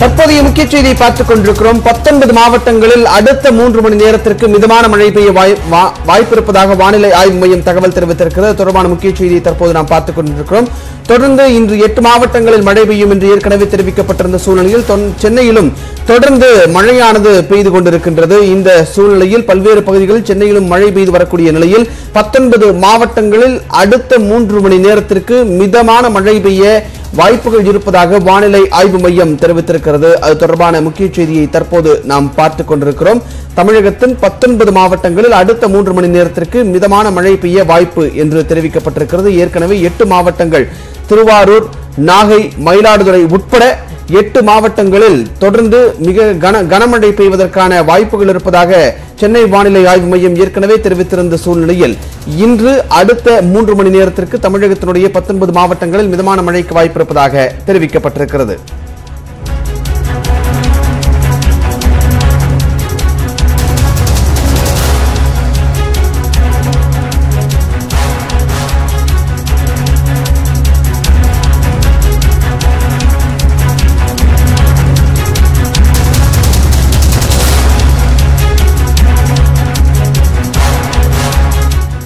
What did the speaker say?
தற்போதைய முக்கிய செய்தியை பார்த்துக் கொண்டிருக்கிறோம் பத்தொன்பது மாவட்டங்களில் அடுத்த மூன்று மணி நேரத்திற்கு மிதமான மழை பெய்ய வாய்- வா- வாய்ப்பு இருப்பதாக வானிலை ஆய்வு மையம் தகவல் தெரிவித்திருக்கிறது அது தொடர்பான முக்கிய செய்தியை தற்போது நாம் பார்த்துக் கொண்டிருக்கிறோம் தொடர்ந்து இன்று எட்டு மாவட்டங்களில் மழை பெய்யும் என்று ஏற்கனவே தெரிவிக்கப்பட்டிருந்த சூழ்நிலையில் தொன்- சென்னையிலும் தொடர்ந்து மழையானது பெய்து கொண்டிருக்கின்றது இந்த சூழ்நிலையில் பல்வேறு பகுதிகளில் சென்னையிலும் மழை பெய்து வரக்கூடிய நிலையில் பத்தொன்பது மாவட்டங்களில் அடுத்த மூன்று மணி நேரத்திற்கு மிதமான மழை பெய்ய வாய்ப்புகள் இருப்பதாக வானிலை ஆய்வு மையம் தெரிவித்திருக்கிறது அது தொடர்பான முக்கிய செய்தியை தற்போது நாம் பார்த்துக் கொண்டிருக்கிறோம் தமிழகத்தின் பத்தொன்பது மாவட்டங்களில் அடுத்த மூன்று மணி நேரத்திற்கு மிதமான மழை பெய்ய வாய்ப்பு என்று தெரிவிக்கப்பட்டிருக்கிறது ஏற்கனவே எட்டு மாவட்டங்கள் திருவாரூர் நாகை மயிலாடுதுறை உட்பட எட்டு மாவட்டங்களில் தொடர்ந்து மிக கன கனமழை பெய்வதற்கான வாய்ப்புகள் இருப்பதாக சென்னை வானிலை ஆய்வு மையம் ஏற்கனவே தெரிவித்திருந்த சூழ்நிலையில் இன்று அடுத்த மூன்று மணி நேரத்திற்கு தமிழகத்தினுடைய பத்தொன்பது மாவட்டங்களில் மிதமான மழைக்கு வாய்ப்பு இருப்பதாக தெரிவிக்கப்பட்டிருக்கிறது